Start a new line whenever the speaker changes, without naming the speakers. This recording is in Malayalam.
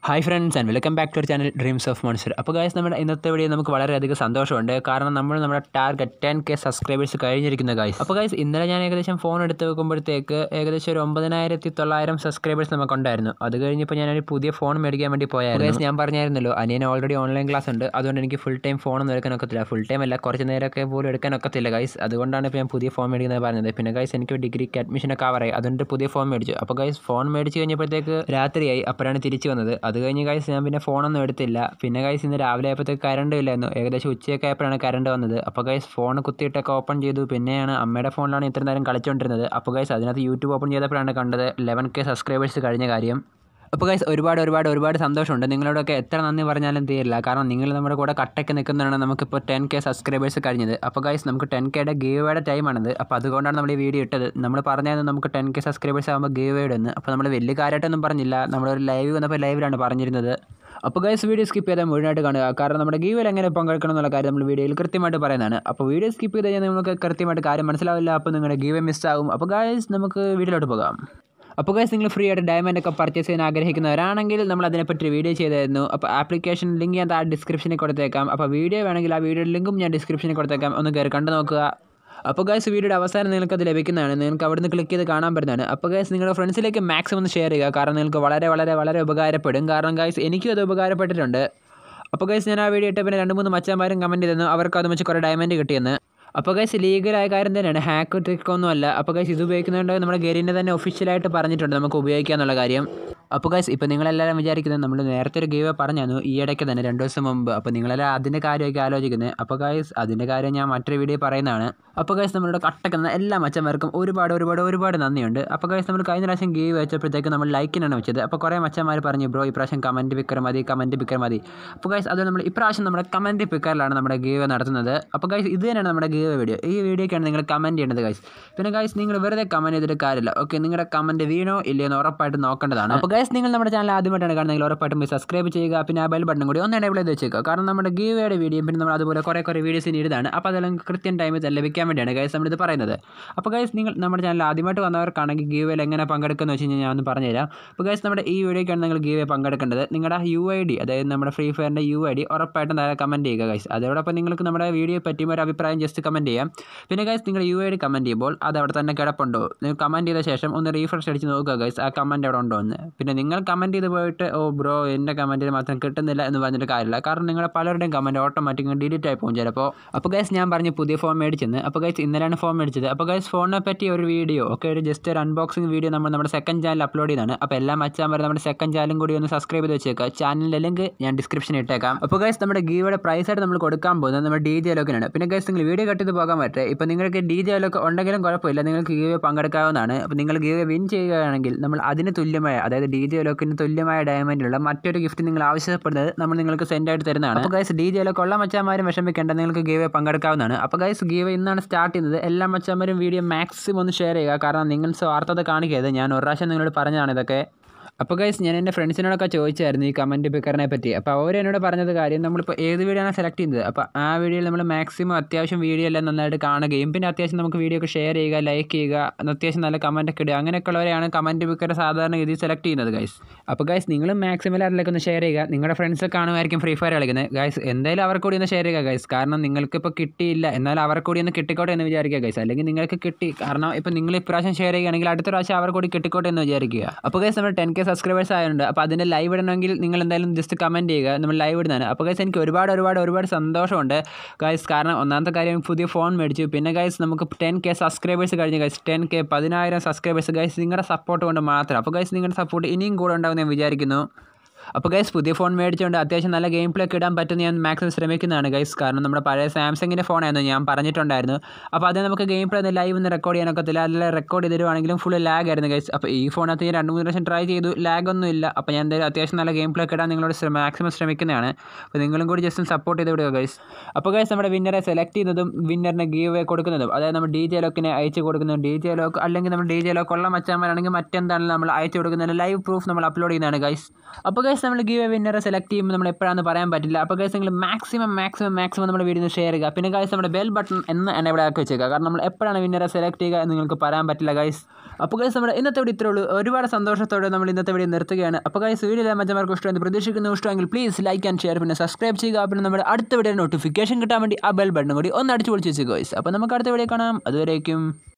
hi friends and welcome back to our channel dreams of monster അപ്പോൾ ഗൈസ് നമ്മുടെ ഇന്നത്തെ വീഡിയോ നമുക്ക് വളരെയധികം സന്തോഷമുണ്ട് കാരണം നമ്മൾ നമ്മുടെ ടാർഗറ്റ് ടെൻ കെ സബ്സ്ക്രൈബേഴ്സ് കഴിഞ്ഞിരിക്കുന്ന ഗൈസ് അപ്പോൾ ഗൈസ് ഇന്നലെ ഞാൻ ഏകദേശം ഫോൺ എടുത്ത് വെക്കുമ്പോഴത്തേക്ക് ഏകദേശം ഒരു ഒമ്പതിനായിരത്തി തൊള്ളായിരം സബ്സ്ക്രൈബേഴ്സ് നമുക്കുണ്ടായിരുന്നു അത് കഴിഞ്ഞപ്പോൾ ഞാനൊരു പുതിയ ഫോൺ മേടിക്കാൻ വേണ്ടി പോയായിരുന്നു ഗൈസ് ഞാൻ പറഞ്ഞായിരുന്നല്ലോ അനിയന് ഓൾറെഡി ഓൺലൈൻ ക്ലാസ് ഉണ്ട് അതുകൊണ്ട് എനിക്ക് ഫുൾ ടൈം ഫോണൊന്നും എടുക്കാൻ ഒക്കത്തില്ല ഫുൾ ടൈം അല്ല കുറച്ച് നേരമൊക്കെ പോലും എടുക്കാൻ ഒക്കത്തില്ല ഗൈസ് അതുകൊണ്ടാണ് ഇപ്പോൾ ഞാൻ പുതിയ ഫോൺ മേടിക്കുന്നത് പറഞ്ഞത് പിന്നെ ഗൈസ് എനിക്ക് ഡിഗ്രിക്ക് അഡ്മിഷനൊക്കെ ആവറായി അതുകൊണ്ട് പുതിയ ഫോൺ മേടിച്ചു അപ്പോൾ ഗൈസ് ഫോൺ മേടിച്ച് കഴിഞ്ഞപ്പോഴത്തേക്ക് രാത്രിയായി അപ്പോഴാണ് തിരിച്ചു വന്നത് അത് കഴിഞ്ഞ് ഗൈസ് ഞാൻ പിന്നെ ഫോണൊന്നും എടുത്തില്ല പിന്നെ ഗൈസ് ഇന്ന് രാവിലെ ആയപ്പോഴത്തേക്ക് കറണ്ട് ഇല്ലായിരുന്നു ഏകദേശം ഉച്ചയൊക്കെ ആയപ്പോഴാണ് കറണ്ട് വന്നത് അപ്പോൾ ഗൈസ് ഫോൺ കുത്തിയിട്ടൊക്കെ ഓപ്പൺ ചെയ്തു പിന്നെയാണ് അമ്മയുടെ ഫോണിലാണ് ഇത്ര നേരം കളിച്ചുകൊണ്ടിരുന്നത് അപ്പോൾ ഗൈസ് അതിനകത്ത് യൂട്യൂബ് ഓപ്പൺ ചെയ്തപ്പോഴാണ് കണ്ടത് ലെവൻ കെ സബ്സ്ക്രൈബേഴ്സ് കഴിഞ്ഞ കാര്യം അപ്പോൾ ഗൈസ് ഒരുപാട് ഒരുപാട് ഒരുപാട് സന്തോഷമുണ്ട് നിങ്ങളോടൊക്കെ എത്ര നന്ദി പറഞ്ഞാലും തീരില്ല കാരണം നിങ്ങൾ നമ്മുടെ കൂടെ കട്ടയ്ക്ക് നിൽക്കുന്നതാണ് നമുക്കിപ്പോൾ ടെൻ കെ സബ്സ്ക്രൈബേഴ്സ് കഴിഞ്ഞത് അപ്പോൾ ഗൈസ് നമുക്ക് ടെൻ കെയുടെ ഗീവയുടെ ടൈമാണിത് അപ്പോൾ അതുകൊണ്ടാണ് നമ്മൾ ഈ വീഡിയോ ഇട്ടത് നമ്മൾ പറഞ്ഞത് നമുക്ക് ടെൻ കെ സബ്സ്ക്രൈബേഴ്സ് ആകുമ്പോൾ ഗീവ് ഇടുന്നു അപ്പോൾ നമ്മൾ വലിയ കാര്യമായിട്ടൊന്നും പറഞ്ഞില്ല നമ്മളൊരു ലൈവ് വന്നപ്പോൾ ലൈവിലാണ് പറഞ്ഞിരുന്നത് അപ്പോൾ ഗൈസ് വീഡിയോ സ്കിപ്പ് ചെയ്താൽ മുഴുവനായിട്ട് കാണുക കാരണം നമ്മുടെ ഗീവിൽ എങ്ങനെ പങ്കെടുക്കണം എന്നുള്ള കാര്യം നമ്മൾ വീഡിയോയിൽ കൃത്യമായിട്ട് പറയുന്നതാണ് അപ്പോൾ വീഡിയോ സ്കിപ്പ് ചെയ്ത് കഴിഞ്ഞാൽ നിങ്ങൾക്ക് കൃത്യമായിട്ട് കാര്യം മനസ്സിലാവില്ല അപ്പോൾ നിങ്ങളുടെ ഗീവ് മിസ്സാകും അപ്പോൾ ഗൈസ് നമുക്ക് വീഡിയോയിലോട്ട് പോകാം അപ്പോൾ ഗൈസ് നിങ്ങൾ ഫ്രീ ആയിട്ട് ഡയമണ്ട് ഒക്കെ പർച്ചേസ് ചെയ്യാൻ ആഗ്രഹിക്കുന്നവരാണെങ്കിൽ നമ്മൾ അതിനെപ്പറ്റി വീഡിയോ ചെയ്തായിരുന്നു അപ്പോൾ ആപ്ലിക്കേഷൻ ലിങ്ക് ഞാൻ താഴെ ഡിസ്ക്രിപ്ഷനിൽ കൊടുത്തേക്കാം അപ്പോൾ വീഡിയോ വേണമെങ്കിൽ ആ വീഡിയോ ലിങ്കും ഞാൻ ഡിസ്ക്രിപ്ഷനിൽ കൊടുത്തേക്കാം ഒന്ന് കയറി കണ്ടു നോക്കുക അപ്പോൾ ഗൈസ് വീഡിയോയുടെ അവസാനം നിങ്ങൾക്ക് അത് ലഭിക്കുന്നതാണ് നിങ്ങൾക്ക് അവിടുന്ന് ക്ലിക്ക് ചെയ്ത് കാണാൻ പറ്റുന്നതാണ് അപ്പോൾ ഗൈസ് നിങ്ങളുടെ ഫ്രണ്ട്സിലേക്ക് മാക്സിമം ഒന്ന് ഷെയർ ചെയ്യുക കാരണം നിങ്ങൾക്ക് വളരെ വളരെ വളരെ ഉപകാരപ്പെടും കാരണം ഗൈസ് എനിക്കും അത് ഉപകാരപ്പെട്ടിട്ടുണ്ട് അപ്പോൾ ഗൈസ് ഞാൻ ആ വീഡിയോ ഇട്ട പിന്നെ രണ്ട് മൂന്ന് മച്ചന്മാരും കമൻറ്റ് ചെയ്തു അവർക്ക് അത് വെച്ച് കുറേ ഡയമണ്ട് കിട്ടിയെന്ന് അപ്പോൾ ഗൈസ് ലീഗലായ കാര്യം തന്നെയാണ് ഹാക്ക് ട്രിക്കൊന്നും അല്ല അപ്പോൾ ഗൈസ് ഇത് ഉപയോഗിക്കുന്നതുകൊണ്ട് നമ്മുടെ ഗെരിനെ തന്നെ ഒഫീഷ്യലായിട്ട് പറഞ്ഞിട്ടുണ്ട് നമുക്ക് ഉപയോഗിക്കുക എന്നുള്ള കാര്യം അപ്പോൾ ഗൈസ് ഇപ്പോൾ നിങ്ങളെല്ലാവരും വിചാരിക്കുന്നത് നമ്മൾ നേരത്തെ ഒരു ഗീവ് പറഞ്ഞായിരുന്നു ഈ ഇടയ്ക്ക് തന്നെ രണ്ട് ദിവസം മുമ്പ് അപ്പോൾ നിങ്ങളെല്ലാം അതിൻ്റെ കാര്യമൊക്കെ ആലോചിക്കുന്നത് അപ്പോൾ ഗൈസ് അതിൻ്റെ കാര്യം ഞാൻ മറ്റൊരു വീഡിയോ പറയുന്നതാണ് അപ്പോൾ ഗൈസ് നമ്മളുടെ കട്ടക്കുന്ന എല്ലാ മച്ചന്മാർക്കും ഒരുപാട് ഒരുപാട് ഒരുപാട് നന്ദിയുണ്ട് അപ്പോൾ ഗൈസ് നമ്മൾ കഴിഞ്ഞ പ്രാവശ്യം ഗീവ് വെച്ചപ്പോഴത്തേക്ക് നമ്മൾ ലൈക്കിനാണ് വെച്ചത് അപ്പോൾ കുറേ മച്ചന്മാർ പറഞ്ഞു ബ്രോ ഇപ്രാവശ്യം കമൻറ്റ് പിക്കർ മതി കമൻറ്റ് പിക്കർ മതി അപ്പോൾ ഗൈസ് അത് നമ്മൾ ഇപ്രാവശ്യം നമ്മുടെ കമൻറ്റ് പിക്കറിലാണ് നമ്മുടെ ഗീവ് നടത്തുന്നത് അപ്പോൾ ഗൈസ് ഇത് തന്നെയാണ് നമ്മുടെ ഗീവ് വീഡിയോ ഈ വീഡിയോക്കാണ് നിങ്ങൾ കമൻറ്റ് ചെയ്യേണ്ടത് ഗൈസ് പിന്നെ ഗൈസ് നിങ്ങൾ വെറുതെ കമൻറ്റ് ചെയ്തിട്ട് കാര്യമില്ല ഓക്കെ നിങ്ങളുടെ കമൻറ്റ് വീണോ ഇല്ലയോ എന്ന് ഉറപ്പായിട്ട് നോക്കേണ്ടതാണ് അപ്പോൾ ഗൈസ് നിങ്ങൾ നമ്മുടെ ചാനൽ ആദ്യമായിട്ടാണ് കാണുന്നതെങ്കിൽ ഉറപ്പായിട്ടും പോയി സബ്സ്ക്രൈബ് ചെയ്യുക പിന്നെ ആ ബെൽ ബട്ടൺ കൂടി ഒന്ന് എനേബിൾ ചെയ്ത് വെച്ചേക്കുക കാരണം നമ്മുടെ ഗീവയുടെ വീഡിയോ പിന്നെ നമ്മൾ അതുപോലെ കുറേ കുറേ വീഡിയോസിന് ഇടുന്നതാണ് അപ്പോൾ അതെല്ലാം കൃത്യം ടൈമിൽ ലഭിക്കാൻ വേണ്ടിയാണ് ഗൈസ് നമ്മളിത് പറയുന്നത് അപ്പോൾ ഗൈസ് നിങ്ങൾ നമ്മുടെ ചാനൽ ആദ്യമായിട്ട് വന്നവർക്കാണെങ്കിൽ ഗീവയിൽ എങ്ങനെ പങ്കെടുക്കുന്നത് വെച്ച് കഴിഞ്ഞാൽ ഞാൻ ഒന്ന് പറഞ്ഞുതരാം അപ്പോൾ ഗൈസ് നമ്മുടെ ഈ വീഡിയോക്കാണ് നിങ്ങൾ ഗീവേ പങ്കെടുക്കേണ്ടത് നിങ്ങളുടെ യു ഐ ഡി അതായത് നമ്മുടെ ഫ്രീ ഫയറിൻ്റെ യു ഐ ഡി ഉറപ്പായിട്ടും താഴെ കമൻറ്റ് ചെയ്യുക ഗൈസ് അതോടൊപ്പം നിങ്ങൾക്ക് നമ്മുടെ വീഡിയോ പറ്റിയ ഒരു അഭിപ്രായം ജസ്റ്റ് കമൻറ്റ് ചെയ്യാം പിന്നെ ഗൈസ് നിങ്ങൾ യു ഐ ഡി കമൻറ്റ് ചെയ്യുമ്പോൾ അത് അവിടെ തന്നെ കിടപ്പുണ്ടോ നിങ്ങൾ കമൻറ്റ് ചെയ്ത ശേഷം ഒന്ന് റീഫ്രഷ് അടിച്ച് നോക്കുക ഗൈസ് ആ കമൻറ്റ് അവിടെ ഉണ്ടോ എന്ന് പിന്നെ നിങ്ങൾ കമൻറ്റ് ചെയ്ത് പോയിട്ട് ഓ ബ്രോ എൻ്റെ കമൻറ്റിൽ മാത്രം കിട്ടുന്നില്ല എന്ന് പറഞ്ഞിട്ട് കാര്യമില്ല കാരണം നിങ്ങളുടെ പലരുടെയും കമൻറ്റ് ഓട്ടോമാറ്റിക് ഡിലീറ്റ് ആയി പോകും ചിലപ്പോൾ അപ്പോൾ ഗൈസ് ഞാൻ പറഞ്ഞു പുതിയ ഫോൺ മേടിച്ചെന്ന് അപ്പോൾ ഗൈസ് ഇന്നലെയാണ് ഫോൺ മേടിച്ചത് അപ്പോൾ ഗൈസ് ഫോണിനെ പറ്റി ഒരു വീഡിയോ ഒക്കെ ഒരു ജസ്റ്റ് ഒരു അൺബോക്സിംഗ് വീഡിയോ നമ്മൾ നമ്മുടെ സെക്കൻഡ് ചാനൽ അപ്ലോഡ് ചെയ്താണ് അപ്പോൾ എല്ലാം മച്ചാൻ വരെ നമ്മുടെ സെക്കൻഡ് ചാനലും കൂടി ഒന്ന് സബ്സ്ക്രൈബ് ചെയ്ത് വെച്ചേക്കുക ചാനലിൻ്റെ ലിങ്ക് ഞാൻ ഡിസ്ക്രിപ്ഷനിൽ ഇട്ടേക്കാം അപ്പോൾ ഗൈസ് നമ്മുടെ ഗീവയുടെ പ്രൈസ് ആയിട്ട് നമ്മൾ കൊടുക്കാൻ പോകുന്നത് നമ്മുടെ ഡി ജെ ലോക്കിനാണ് പിന്നെ ഗൈസ് നിങ്ങൾ വീഡിയോ കട്ടിത് പോകാൻ പറ്റേ ഇപ്പോൾ നിങ്ങൾക്ക് ഡി ജെ ലോക്ക് ഉണ്ടെങ്കിലും കുഴപ്പമില്ല നിങ്ങൾക്ക് ഗീവെ പങ്കെടുക്കാവുന്നതാണ് അപ്പോൾ നിങ്ങൾ ഗീവെ വിൻ ചെയ്യുകയാണെങ്കിൽ നമ്മൾ അതിന് തുല്യമായ അതായത് ഡി ജെ ലോക്കിന് തുല്യമായ ഡയമണ്ടിലുള്ള മറ്റൊരു ഗിഫ്റ്റ് നിങ്ങൾ ആവശ്യപ്പെടുന്നത് നമ്മൾ നിങ്ങൾക്ക് സെൻഡ് ആയിട്ട് തരുന്നതാണ് അപ്പോൾ ഗൈസ് ഡി ജെ ലോക്ക് ഉള്ള മച്ചാന്മാരും വിഷമിക്കേണ്ട നിങ്ങൾക്ക് ഗീവെ പങ്കെടുക്കാവുന്നതാണ് അപ്പോൾ ഗൈസ് ഗീവെ ഇന്നാണ് സ്റ്റാർട്ട് ചെയ്യുന്നത് എല്ലാ മച്ചാന്മാരും വീഡിയോ മാക്സിമം ഒന്ന് ഷെയർ ചെയ്യുക കാരണം നിങ്ങൾ സ്വാർത്ഥത കാണിക്കരുത് ഞാൻ ഒരു പ്രാവശ്യം നിങ്ങളോട് പറഞ്ഞതാണ് ഇതൊക്കെ അപ്പോൾ ഗൈസ് ഞാൻ എൻ്റെ ഫ്രണ്ട്സിനോടൊക്കെ ചോദിച്ചായിരുന്നു ഈ കമൻറ്റ് പിക്കറിനെ പറ്റി അപ്പോൾ അവർ എന്നോട് പറഞ്ഞത് കാര്യം നമ്മളിപ്പോൾ ഏത് വീഡിയോ ആണ് സെലക്ട് ചെയ്യുന്നത് അപ്പോൾ ആ വീഡിയോയിൽ നമ്മൾ മാക്സിമം അത്യാവശ്യം വീഡിയോ എല്ലാം നന്നായിട്ട് കാണുകയും പിന്നെ അത്യാവശ്യം നമുക്ക് വീഡിയോ ഒക്കെ ഷെയർ ചെയ്യുക ലൈക്ക് ചെയ്യുക അത്യാവശ്യം നല്ല കമൻറ്റ് ഒക്കെ ഇടുക അങ്ങനെയൊക്കെയുള്ളവരെയാണ് കമൻറ്റ് പിക്കർ സാധാരണ ഗതി സെലക്ട് ചെയ്യുന്നത് ഗൈസ് അപ്പോൾ ഗൈസ് നിങ്ങളും മാക്സിമം അതിലേക്ക് ഒന്ന് ഷെയർ ചെയ്യുക നിങ്ങളുടെ ഫ്രണ്ട്സ് കാണുമായിരിക്കും ഫ്രീ ഫയർ കളിക്കുന്നത് ഗൈസ് എന്തായാലും അവർക്ക് കൂടി ഒന്ന് ഷെയർ ചെയ്യുക ഗൈസ് കാരണം നിങ്ങൾക്കിപ്പോൾ കിട്ടിയില്ല എന്നാൽ അവർക്ക് കൂടി ഒന്ന് കിട്ടിക്കോട്ടെ എന്ന് വിചാരിക്കുക ഗൈസ് അല്ലെങ്കിൽ നിങ്ങൾക്ക് കിട്ടി കാരണം ഇപ്പോൾ നിങ്ങൾ ഇപ്രാവശ്യം ഷെയർ ചെയ്യുകയാണെങ്കിൽ അടുത്ത പ്രാവശ്യം അവർ കൂടി കിട്ടിക്കോട്ടെ എന്ന് വിചാരിക്കുക അപ്പോൾ ഗൈസ് നമ്മൾ ടെൻ കെ സബ്സ്ക്രൈബേഴ്സ് ആയതുകൊണ്ട് അപ്പോൾ അതിൻ്റെ ലൈവ് ഇടണമെങ്കിൽ നിങ്ങൾ എന്തായാലും ജസ്റ്റ് കമൻറ്റ് ചെയ്യുക നമ്മൾ ലൈവ് ഇടുന്നതാണ് അപ്പോൾ ഗൈസ് എനിക്ക് ഒരുപാട് ഒരുപാട് ഒരുപാട് സന്തോഷമുണ്ട് ഗൈസ് കാരണം ഒന്നാമത്തെ കാര്യം പുതിയ ഫോൺ മേടിച്ചു പിന്നെ ഗൈസ് നമുക്ക് ടെൻ കെ സബ്സ്ക്രൈബേഴ്സ് കഴിഞ്ഞ് ഗൈസ് ടെൻ കെ പതിനായിരം സബ്സ്ക്രൈബേഴ്സ് ഗൈസ് നിങ്ങളുടെ സപ്പോർട്ട് കൊണ്ട് മാത്രം അപ്പോൾ ഗൈസ് നിങ്ങളുടെ സപ്പോർട്ട് ഇനിയും കൂടെ ഉണ്ടാകുമെന്ന് ഞാൻ വിചാരിക്കുന്നു അപ്പോൾ ഗൈസ് പുതിയ ഫോൺ മേടിച്ചുകൊണ്ട് അത്യാവശ്യം നല്ല ഗെയിം പ്ലേ ഒക്കെ ഇടാൻ പറ്റുന്ന ഞാൻ മാക്സിമം ശ്രമിക്കുന്നതാണ് ഗൈസ് കാരണം നമ്മുടെ പഴയ സാംസങ്ങിൻ്റെ ഫോണായിരുന്നു ഞാൻ പറഞ്ഞിട്ടുണ്ടായിരുന്നു അപ്പോൾ അത് നമുക്ക് ഗെയിം പ്ലേ ഒന്ന് ലൈവ് ഒന്ന് റെക്കോർഡ് ചെയ്യാനൊക്കത്തില്ല അതിൽ റെക്കോർഡ് ചെയ്തിരുവാണെങ്കിലും ഫുൾ ലാഗ് ആയിരുന്നു ഗൈസ് അപ്പോൾ ഈ ഫോണകത്ത് ഞാൻ രണ്ട് മൂന്ന് പ്രാവശ്യം ട്രൈ ചെയ്തു ലാഗ് ഒന്നും ഇല്ല അപ്പോൾ ഞാൻ എന്തായാലും അത്യാവശ്യം നല്ല ഗെയിം പ്ലേ ഒക്കെ ഇടാൻ നിങ്ങളോട് മാക്സിമം ശ്രമിക്കുന്നതാണ് അപ്പോൾ നിങ്ങളും കൂടി ജസ്റ്റ് സപ്പോർട്ട് ചെയ്ത് വിടുക ഗൈസ് അപ്പോൾ ഗൈസ് നമ്മുടെ വിന്നറെ സെലക്ട് ചെയ്യുന്നതും വിന്നറിന് ഗീവ് കൊടുക്കുന്നതും അതായത് നമ്മൾ ഡി ജെ ലോക്കിനെ അയച്ചു കൊടുക്കുന്നതും ഡി ജെ ലോക്ക് അല്ലെങ്കിൽ നമ്മൾ ഡി ജെ ലോക്ക് ഉള്ള മച്ചാന്മാരാണെങ്കിൽ മറ്റെന്താണെങ്കിലും നമ്മൾ അയച്ചു കൊടുക്കുന്നതിന് ലൈവ് പ്രൂഫ് നമ്മൾ അപ്ലോഡ് ചെയ്യുന്നതാണ് ഗൈസ് അപ്പോൾ ഗൈസ് നമ്മൾ ഗീവ് വിന്നറെ സെലക്ട് ചെയ്യുമ്പോൾ നമ്മൾ എപ്പോഴാണെന്ന് പറയാൻ പറ്റില്ല അപ്പോൾ ഗൈസ് നിങ്ങൾ മാക്സിമം മാക്സിമം മാക്സിമം നമ്മുടെ വീഡിയോ ഷെയർ ചെയ്യുക പിന്നെ ഗൈസ് നമ്മുടെ ബെൽ ബട്ടൺ എന്ന് എന്നെ ഇവിടെ ആക്കി വെച്ചേക്കുക കാരണം നമ്മൾ എപ്പോഴാണ് വിന്നറെ സെലക്ട് ചെയ്യുക എന്ന് നിങ്ങൾക്ക് പറയാൻ പറ്റില്ല ഗൈസ് അപ്പോൾ ഗൈസ് നമ്മുടെ ഇന്നത്തെ വീഡിയോ ഇത്രേ ഉള്ളൂ ഒരുപാട് സന്തോഷത്തോടെ നമ്മൾ ഇന്നത്തെ വീഡിയോ നിർത്തുകയാണ് അപ്പോൾ ഗൈസ് വീഡിയോ മറ്റന്മാർക്ക് ഇഷ്ടമെന്ന് പ്രതീക്ഷിക്കുന്നു ഇഷ്ടമെങ്കിൽ പ്ലീസ് ലൈക്ക് ആൻഡ് ഷെയർ പിന്നെ സബ്സ്ക്രൈബ് ചെയ്യുക പിന്നെ നമ്മുടെ അടുത്ത വീഡിയോ നോട്ടിഫിക്കേഷൻ കിട്ടാൻ വേണ്ടി ആ ബെൽ ബട്ടൺ കൂടി ഒന്ന് അടിച്ചു പൊളിച്ച് വെച്ച് ഗൈസ് അപ്പോൾ നമുക്ക് അടുത്ത വീഡിയോ കാണാം അതുവരേക്കും